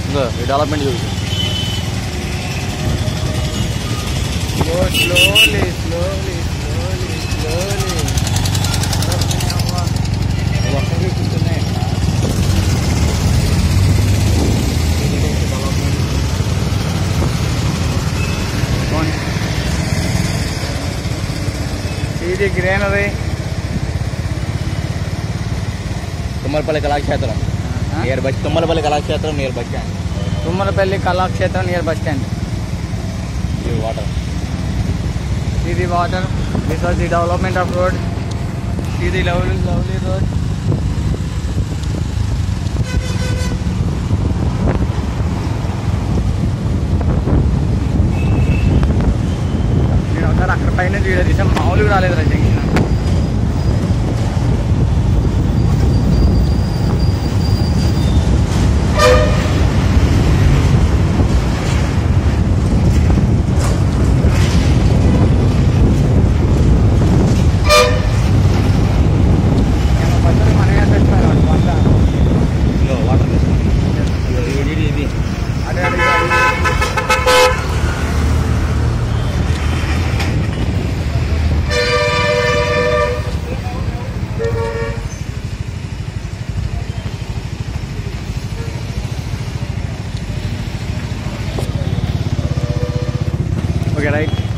ఇంకో ఈ డెవలప్మెంట్ చూసి స్లోలీ స్లోలీ స్లోలీ స్లోలీ ఒక్కరికి కూర్చున్నాయి ఇది greenery Tummalapalli Kalakshetram near bus Tummalapalli Kalakshetram near bus stand Tummalapalli Kalakshetram near bus stand ఇది వాటర్ ఇది water this was the development of road ఇది లవ్లీ లవ్లీ రోడ్ నేను ఒకసారి అక్కడ పైన వీడియో తీసాం మామూలుగా రాలేదు రా జంక్షన్ బస్సులు మనమే తెచ్చిపోయారు వాళ్ళు వంద ఇదిగో వాటర్ తీసుకోండి ఇది ఇది ఇది అదే అదే అదే. Okay right